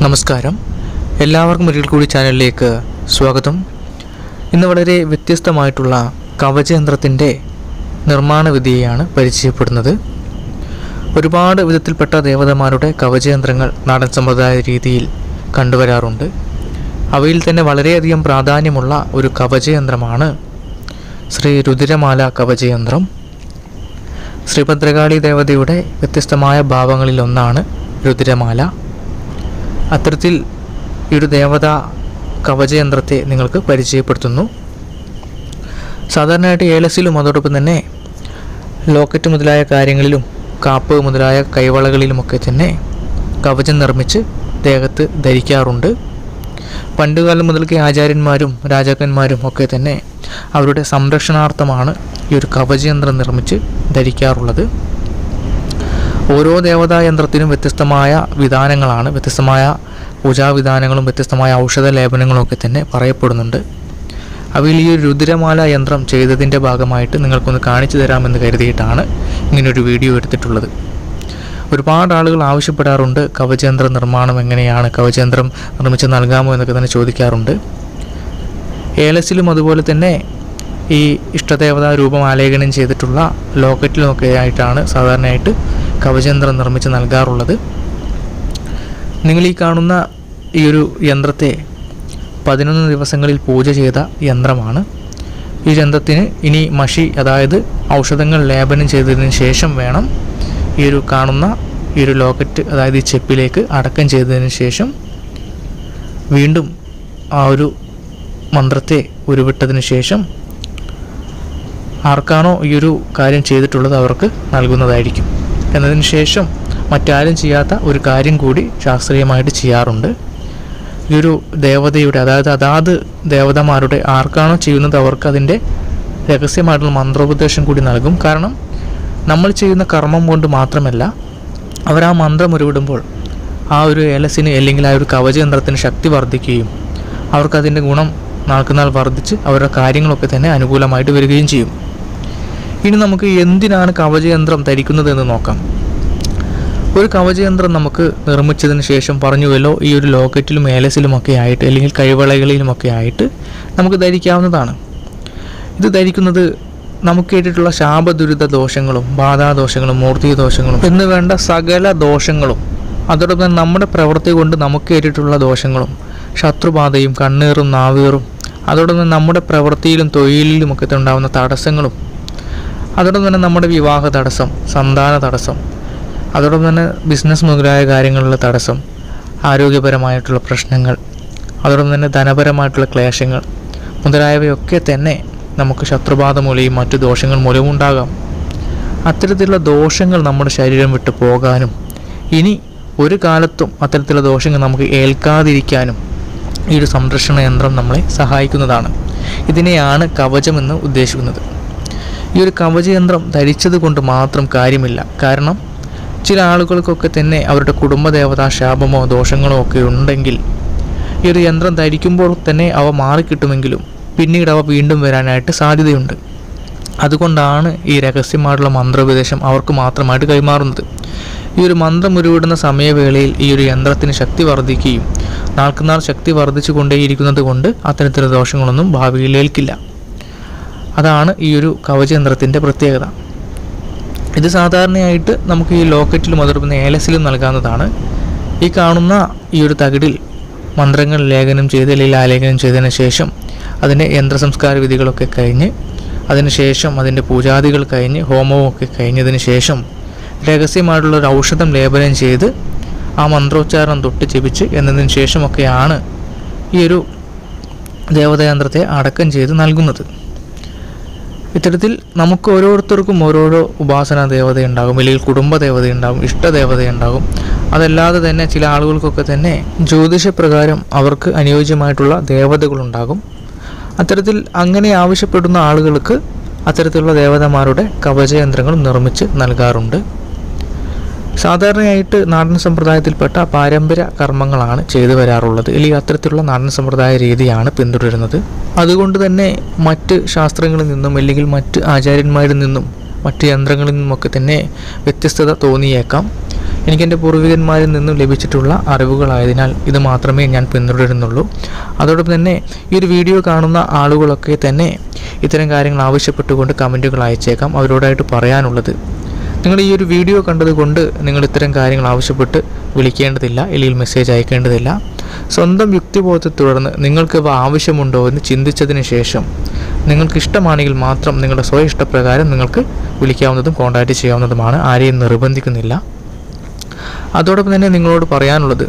നമസ്കാരം എല്ലാവർക്കും ഒരിക്കൽ കൂടി ചാനലിലേക്ക് സ്വാഗതം ഇന്ന് വളരെ വ്യത്യസ്തമായിട്ടുള്ള കവചയന്ത്രത്തിൻ്റെ നിർമ്മാണ വിധിയെയാണ് പരിചയപ്പെടുന്നത് ഒരുപാട് വിധത്തിൽപ്പെട്ട ദേവതമാരുടെ കവചയന്ത്രങ്ങൾ നാടൻ സമ്പ്രദായ രീതിയിൽ കണ്ടുവരാറുണ്ട് അവയിൽ തന്നെ വളരെയധികം പ്രാധാന്യമുള്ള ഒരു കവചയന്ത്രമാണ് ശ്രീ രുദ്രമാല കവചയന്ത്രം ശ്രീഭദ്രകാളി ദേവതയുടെ വ്യത്യസ്തമായ ഭാവങ്ങളിലൊന്നാണ് രുദ്രമാല അത്തരത്തിൽ ഈ ഒരു ദേവത കവചയന്ത്രത്തെ നിങ്ങൾക്ക് പരിചയപ്പെടുത്തുന്നു സാധാരണയായിട്ട് ഏലസിലും അതോടൊപ്പം തന്നെ ലോക്കറ്റ് മുതലായ കാര്യങ്ങളിലും കാപ്പ് മുതലായ കൈവളകളിലുമൊക്കെ തന്നെ കവചം നിർമ്മിച്ച് ദേഹത്ത് ധരിക്കാറുണ്ട് പണ്ടുകാലം മുതൽക്കേ ആചാര്യന്മാരും രാജാക്കന്മാരും ഒക്കെ തന്നെ അവരുടെ സംരക്ഷണാർത്ഥമാണ് ഈ ഒരു കവചയന്ത്രം നിർമ്മിച്ച് ധരിക്കാറുള്ളത് ഓരോ ദേവതാ യന്ത്രത്തിനും വ്യത്യസ്തമായ വിധാനങ്ങളാണ് വ്യത്യസ്തമായ പൂജാവിധാനങ്ങളും വ്യത്യസ്തമായ ഔഷധ ലേപനങ്ങളും ഒക്കെ തന്നെ പറയപ്പെടുന്നുണ്ട് അവയിൽ ഈ ഒരു രുദ്രമാല യന്ത്രം ചെയ്തതിൻ്റെ ഭാഗമായിട്ട് നിങ്ങൾക്കൊന്ന് കാണിച്ചു തരാമെന്ന് കരുതിയിട്ടാണ് ഇങ്ങനൊരു വീഡിയോ എടുത്തിട്ടുള്ളത് ഒരുപാട് ആളുകൾ ആവശ്യപ്പെടാറുണ്ട് കവചയന്ത്ര നിർമ്മാണം എങ്ങനെയാണ് കവചയന്ത്രം നിർമ്മിച്ച് നൽകാമോ എന്നൊക്കെ തന്നെ ചോദിക്കാറുണ്ട് ഏലസിലും അതുപോലെ തന്നെ ഈ ഇഷ്ടദേവതാ രൂപം ആലേഖനം ചെയ്തിട്ടുള്ള ലോക്കറ്റിലുമൊക്കെ ആയിട്ടാണ് സാധാരണയായിട്ട് കവചയന്ത്രം നിർമ്മിച്ച് നൽകാറുള്ളത് നിങ്ങൾ ഈ കാണുന്ന ഈ ഒരു യന്ത്രത്തെ പതിനൊന്ന് ദിവസങ്ങളിൽ പൂജ ചെയ്ത യന്ത്രമാണ് ഈ യന്ത്രത്തിന് ഇനി മഷി അതായത് ഔഷധങ്ങൾ ലേപനം ചെയ്തതിന് ശേഷം വേണം ഈ ഒരു കാണുന്ന ഈ ഒരു ലോക്കറ്റ് അതായത് ഈ ചെപ്പിലേക്ക് അടക്കം ചെയ്തതിന് ശേഷം വീണ്ടും ആ ഒരു മന്ത്രത്തെ ഉരുവിട്ടതിന് ശേഷം ആർക്കാണോ ഈ ഒരു കാര്യം ചെയ്തിട്ടുള്ളത് അവർക്ക് നൽകുന്നതായിരിക്കും എന്നതിന് ശേഷം മറ്റാരും ചെയ്യാത്ത ഒരു കാര്യം കൂടി ശാസ്ത്രീയമായിട്ട് ചെയ്യാറുണ്ട് ഈ ഒരു ദേവതയുടെ അതായത് അതാത് ദേവതമാരുടെ ആർക്കാണോ ചെയ്യുന്നത് അവർക്ക് അതിൻ്റെ രഹസ്യമായിട്ടുള്ള മന്ത്രോപദേശം കൂടി നൽകും കാരണം നമ്മൾ ചെയ്യുന്ന കർമ്മം കൊണ്ട് മാത്രമല്ല അവർ ആ മന്ത്രം ഉരുവിടുമ്പോൾ ആ ഒരു ഏലസിന് അല്ലെങ്കിൽ ആ ഒരു കവചയന്ത്രത്തിന് ശക്തി വർദ്ധിക്കുകയും അവർക്കതിൻ്റെ ഗുണം നാൾക്കുനാൾ വർദ്ധിച്ച് അവരുടെ കാര്യങ്ങളൊക്കെ തന്നെ അനുകൂലമായിട്ട് വരികയും ചെയ്യും ഇനി നമുക്ക് എന്തിനാണ് കവചയന്ത്രം ധരിക്കുന്നത് എന്ന് നോക്കാം ഒരു കവചയന്ത്രം നമുക്ക് നിർമ്മിച്ചതിന് ശേഷം പറഞ്ഞുവല്ലോ ഈ ഒരു ലോക്കറ്റിലും ഏലസിലുമൊക്കെ ആയിട്ട് അല്ലെങ്കിൽ കൈവളകളിലുമൊക്കെ ആയിട്ട് നമുക്ക് ധരിക്കാവുന്നതാണ് ഇത് ധരിക്കുന്നത് നമുക്ക് കേട്ടിട്ടുള്ള ശാപദുരിത ദോഷങ്ങളും ബാധാദോഷങ്ങളും മൂർത്തി ദോഷങ്ങളും എന്ന് വേണ്ട സകല ദോഷങ്ങളും അതോടൊപ്പം തന്നെ നമ്മുടെ പ്രവൃത്തി കൊണ്ട് നമുക്ക് കേട്ടിട്ടുള്ള ദോഷങ്ങളും ശത്രുബാധയും കണ്ണീറും നാവീറും അതോടൊപ്പം തന്നെ നമ്മുടെ പ്രവൃത്തിയിലും തൊഴിലിലും ഒക്കെ ഉണ്ടാകുന്ന തടസ്സങ്ങളും അതോടൊപ്പം തന്നെ നമ്മുടെ വിവാഹ തടസ്സം സന്താന തടസ്സം അതോടൊപ്പം തന്നെ ബിസിനസ് മുതലായ കാര്യങ്ങളിലുള്ള തടസ്സം ആരോഗ്യപരമായിട്ടുള്ള പ്രശ്നങ്ങൾ അതോടൊപ്പം തന്നെ ധനപരമായിട്ടുള്ള ക്ലേശങ്ങൾ മുതലായവയൊക്കെ തന്നെ നമുക്ക് ശത്രുബാധ മൂലയും മറ്റു ദോഷങ്ങൾ മൂലവും ഉണ്ടാകാം അത്തരത്തിലുള്ള ദോഷങ്ങൾ നമ്മുടെ ശരീരം വിട്ട് പോകാനും ഇനി ഒരു കാലത്തും അത്തരത്തിലുള്ള ദോഷങ്ങൾ നമുക്ക് ഏൽക്കാതിരിക്കാനും ഈ ഒരു സംരക്ഷണ യന്ത്രം നമ്മളെ സഹായിക്കുന്നതാണ് ഇതിനെയാണ് കവചമെന്ന് ഉദ്ദേശിക്കുന്നത് ഈ ഒരു കവചയന്ത്രം ധരിച്ചത് കൊണ്ട് മാത്രം കാര്യമില്ല കാരണം ചില ആളുകൾക്കൊക്കെ തന്നെ അവരുടെ കുടുംബദേവതാ ശാപമോ ദോഷങ്ങളോ ഒക്കെ ഉണ്ടെങ്കിൽ ഈ ഒരു യന്ത്രം ധരിക്കുമ്പോൾ തന്നെ അവ മാറിക്കിട്ടുമെങ്കിലും പിന്നീട് അവ വീണ്ടും വരാനായിട്ട് സാധ്യതയുണ്ട് അതുകൊണ്ടാണ് ഈ രഹസ്യമായിട്ടുള്ള മന്ത്രോപദേശം അവർക്ക് മാത്രമായിട്ട് കൈമാറുന്നത് ഈ ഒരു മന്ത്രം ഉരുവിടുന്ന സമയവേളയിൽ ഈ ഒരു യന്ത്രത്തിന് ശക്തി വർദ്ധിക്കുകയും നാൾക്കുനാൾ ശക്തി വർദ്ധിച്ചു കൊണ്ടേയിരിക്കുന്നത് കൊണ്ട് അത്തരത്തിലുള്ള ദോഷങ്ങളൊന്നും ഭാവിയിൽ ഏൽക്കില്ല അതാണ് ഈ ഒരു കവചയന്ത്രത്തിൻ്റെ പ്രത്യേകത ഇത് സാധാരണയായിട്ട് നമുക്ക് ഈ ലോക്കറ്റിലും അതോടൊപ്പം ഏലസിലും നൽകാവുന്നതാണ് ഈ കാണുന്ന ഈ ഒരു തകിടിൽ മന്ത്രങ്ങൾ ലേഖനം ചെയ്ത് അല്ലെങ്കിൽ ആലേഖനം ചെയ്തതിന് ശേഷം അതിൻ്റെ യന്ത്രസംസ്കാര വിധികളൊക്കെ കഴിഞ്ഞ് അതിനുശേഷം അതിൻ്റെ പൂജാദികൾ കഴിഞ്ഞ് ഹോമവും ഒക്കെ കഴിഞ്ഞതിന് ശേഷം രഹസ്യമായിട്ടുള്ള ഒരു ഔഷധം ലേപനം ചെയ്ത് ആ മന്ത്രോച്ചാരണം തൊട്ട് ജപിച്ച് എന്നതിന് ശേഷമൊക്കെയാണ് ഈ ഒരു ദേവതയന്ത്രത്തെ അടക്കം ചെയ്ത് നൽകുന്നത് ഇത്തരത്തിൽ നമുക്ക് ഓരോരുത്തർക്കും ഓരോരോ ഉപാസന ദേവതയുണ്ടാകും അല്ലെങ്കിൽ കുടുംബ ദേവതയുണ്ടാകും ഇഷ്ടദേവതയുണ്ടാകും അതല്ലാതെ തന്നെ ചില ആളുകൾക്കൊക്കെ തന്നെ ജ്യോതിഷപ്രകാരം അവർക്ക് അനുയോജ്യമായിട്ടുള്ള ദേവതകളുണ്ടാകും അത്തരത്തിൽ അങ്ങനെ ആവശ്യപ്പെടുന്ന ആളുകൾക്ക് അത്തരത്തിലുള്ള ദേവതമാരുടെ കവചയന്ത്രങ്ങൾ നിർമ്മിച്ച് നൽകാറുണ്ട് സാധാരണയായിട്ട് നാടൻ സമ്പ്രദായത്തിൽപ്പെട്ട പാരമ്പര്യ കർമ്മങ്ങളാണ് ചെയ്തു വരാറുള്ളത് അല്ലെങ്കിൽ അത്തരത്തിലുള്ള നാടൻ സമ്പ്രദായ രീതിയാണ് പിന്തുടരുന്നത് അതുകൊണ്ട് തന്നെ മറ്റ് ശാസ്ത്രങ്ങളിൽ നിന്നും അല്ലെങ്കിൽ മറ്റ് ആചാര്യന്മാരിൽ നിന്നും മറ്റ് യന്ത്രങ്ങളിൽ നിന്നുമൊക്കെ തന്നെ വ്യത്യസ്തത തോന്നിയേക്കാം എനിക്ക് എൻ്റെ പൂർവികന്മാരിൽ നിന്നും ലഭിച്ചിട്ടുള്ള അറിവുകളായതിനാൽ ഇത് മാത്രമേ ഞാൻ പിന്തുടരുന്നുള്ളൂ അതോടൊപ്പം തന്നെ ഈ ഒരു വീഡിയോ കാണുന്ന ആളുകളൊക്കെ തന്നെ ഇത്തരം കാര്യങ്ങൾ ആവശ്യപ്പെട്ടുകൊണ്ട് കമൻറ്റുകൾ അയച്ചേക്കാം അവരോടായിട്ട് പറയാനുള്ളത് നിങ്ങൾ ഈ ഒരു വീഡിയോ കണ്ടതുകൊണ്ട് നിങ്ങൾ ഇത്തരം കാര്യങ്ങൾ ആവശ്യപ്പെട്ട് വിളിക്കേണ്ടതില്ല അല്ലെങ്കിൽ മെസ്സേജ് അയക്കേണ്ടതില്ല സ്വന്തം യുക്തിബോധത്തെ തുടർന്ന് നിങ്ങൾക്ക് ഇവ ആവശ്യമുണ്ടോ എന്ന് ചിന്തിച്ചതിന് ശേഷം നിങ്ങൾക്ക് ഇഷ്ടമാണെങ്കിൽ മാത്രം നിങ്ങളുടെ സ്വയം ഇഷ്ടപ്രകാരം നിങ്ങൾക്ക് വിളിക്കാവുന്നതും കോൺടാക്റ്റ് ചെയ്യാവുന്നതുമാണ് ആരെയും നിർബന്ധിക്കുന്നില്ല അതോടൊപ്പം തന്നെ നിങ്ങളോട് പറയാനുള്ളത്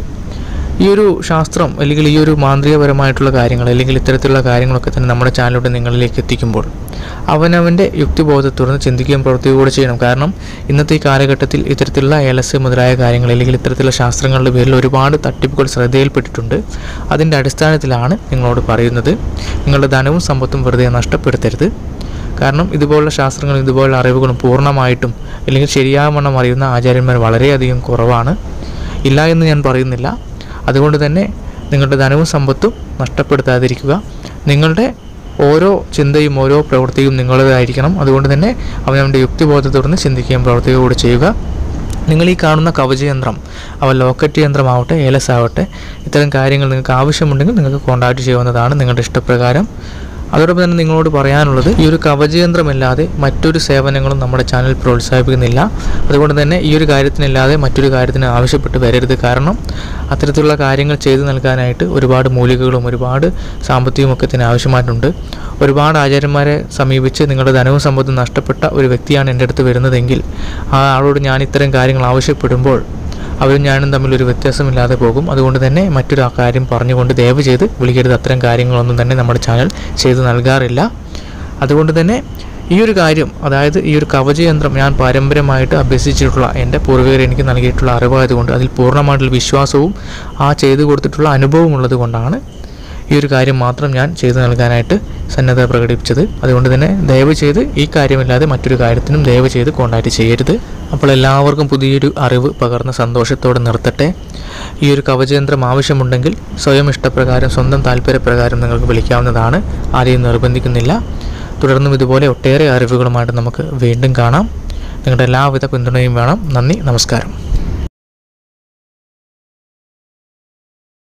ഈ ഒരു ശാസ്ത്രം അല്ലെങ്കിൽ ഈ ഒരു മാന്ത്രികപരമായിട്ടുള്ള കാര്യങ്ങൾ അല്ലെങ്കിൽ ഇത്തരത്തിലുള്ള കാര്യങ്ങളൊക്കെ തന്നെ നമ്മുടെ ചാനലിലൂടെ നിങ്ങളിലേക്ക് എത്തിക്കുമ്പോൾ അവനവൻ്റെ യുക്തിബോധത്തെ തുടർന്ന് ചിന്തിക്കുകയും പ്രവർത്തിക്കുകയും കൂടെ ചെയ്യണം കാരണം ഇന്നത്തെ ഈ കാലഘട്ടത്തിൽ ഇത്തരത്തിലുള്ള എലസ് മുതലായ കാര്യങ്ങൾ അല്ലെങ്കിൽ ഇത്തരത്തിലുള്ള ശാസ്ത്രങ്ങളുടെ പേരിൽ ഒരുപാട് തട്ടിപ്പുകൾ ശ്രദ്ധയിൽപ്പെട്ടിട്ടുണ്ട് അതിൻ്റെ അടിസ്ഥാനത്തിലാണ് നിങ്ങളോട് പറയുന്നത് നിങ്ങളുടെ ധനവും സമ്പത്തും വെറുതെ നഷ്ടപ്പെടുത്തരുത് കാരണം ഇതുപോലുള്ള ശാസ്ത്രങ്ങളും ഇതുപോലുള്ള അറിവുകളും പൂർണ്ണമായിട്ടും അല്ലെങ്കിൽ ശരിയാവണ്ണം അറിയുന്ന ആചാര്യന്മാർ വളരെയധികം കുറവാണ് ഇല്ല എന്ന് ഞാൻ പറയുന്നില്ല അതുകൊണ്ട് തന്നെ നിങ്ങളുടെ ധനവും സമ്പത്തും നഷ്ടപ്പെടുത്താതിരിക്കുക നിങ്ങളുടെ ഓരോ ചിന്തയും ഓരോ പ്രവൃത്തിയും നിങ്ങളുടേതായിരിക്കണം അതുകൊണ്ട് തന്നെ അവനവൻ്റെ യുക്തിബോധത്തെ തുടർന്ന് ചിന്തിക്കുകയും പ്രവർത്തിക്കുകയും കൂടി ചെയ്യുക നിങ്ങൾ ഈ കാണുന്ന കവചയന്ത്രം അവ ലോക്കറ്റ് യന്ത്രമാവട്ടെ ഏലസ് ആവട്ടെ ഇത്തരം കാര്യങ്ങൾ നിങ്ങൾക്ക് ആവശ്യമുണ്ടെങ്കിൽ നിങ്ങൾക്ക് കോൺടാക്റ്റ് ചെയ്യാവുന്നതാണ് നിങ്ങളുടെ ഇഷ്ടപ്രകാരം അതോടൊപ്പം തന്നെ നിങ്ങളോട് പറയാനുള്ളത് ഈ ഒരു കവചയന്ത്രമല്ലാതെ മറ്റൊരു സേവനങ്ങളും നമ്മുടെ ചാനൽ പ്രോത്സാഹിപ്പിക്കുന്നില്ല അതുകൊണ്ട് തന്നെ ഈ ഒരു കാര്യത്തിനല്ലാതെ മറ്റൊരു കാര്യത്തിന് ആവശ്യപ്പെട്ട് വരരുത് കാരണം അത്തരത്തിലുള്ള കാര്യങ്ങൾ ചെയ്തു നൽകാനായിട്ട് ഒരുപാട് മൂലികകളും ഒരുപാട് സാമ്പത്തികവും ഒക്കെ തന്നെ ആവശ്യമായിട്ടുണ്ട് ഒരുപാട് ആചാര്യന്മാരെ സമീപിച്ച് നിങ്ങളുടെ ധനവും സമ്പത്തും നഷ്ടപ്പെട്ട ഒരു വ്യക്തിയാണ് എൻ്റെ അടുത്ത് വരുന്നതെങ്കിൽ ആ ആളോട് ഞാൻ ഇത്തരം കാര്യങ്ങൾ ആവശ്യപ്പെടുമ്പോൾ അവരും ഞാനും തമ്മിൽ ഒരു വ്യത്യാസമില്ലാതെ പോകും അതുകൊണ്ട് തന്നെ മറ്റൊരു ആ കാര്യം പറഞ്ഞുകൊണ്ട് ദയവ് ചെയ്ത് വിളിക്കരുത് അത്തരം കാര്യങ്ങളൊന്നും തന്നെ നമ്മുടെ ചാനൽ ചെയ്തു നൽകാറില്ല അതുകൊണ്ട് തന്നെ ഈ ഒരു കാര്യം അതായത് ഈ ഒരു കവചയന്ത്രം ഞാൻ പാരമ്പര്യമായിട്ട് അഭ്യസിച്ചിട്ടുള്ള എൻ്റെ പൂർവികർ എനിക്ക് നൽകിയിട്ടുള്ള അറിവായതുകൊണ്ട് അതിൽ പൂർണ്ണമായിട്ടുള്ള വിശ്വാസവും ആ ചെയ്തു കൊടുത്തിട്ടുള്ള അനുഭവം ഉള്ളത് കൊണ്ടാണ് ഈ ഒരു കാര്യം മാത്രം ഞാൻ ചെയ്തു നൽകാനായിട്ട് സന്നദ്ധ പ്രകടിപ്പിച്ചത് അതുകൊണ്ട് തന്നെ ദയവ് ചെയ്ത് ഈ കാര്യമില്ലാതെ മറ്റൊരു കാര്യത്തിനും ദയവ് ചെയ്ത് കോൺടാക്റ്റ് ചെയ്യരുത് അപ്പോൾ എല്ലാവർക്കും പുതിയൊരു അറിവ് പകർന്ന സന്തോഷത്തോടെ നിർത്തട്ടെ ഈ ഒരു കവചയന്ത്രം ആവശ്യമുണ്ടെങ്കിൽ സ്വയം ഇഷ്ടപ്രകാരം സ്വന്തം താല്പര്യപ്രകാരം നിങ്ങൾക്ക് വിളിക്കാവുന്നതാണ് ആരെയും നിർബന്ധിക്കുന്നില്ല തുടർന്നും ഇതുപോലെ ഒട്ടേറെ അറിവുകളുമായിട്ട് നമുക്ക് വീണ്ടും കാണാം നിങ്ങളുടെ എല്ലാവിധ പിന്തുണയും വേണം നന്ദി നമസ്കാരം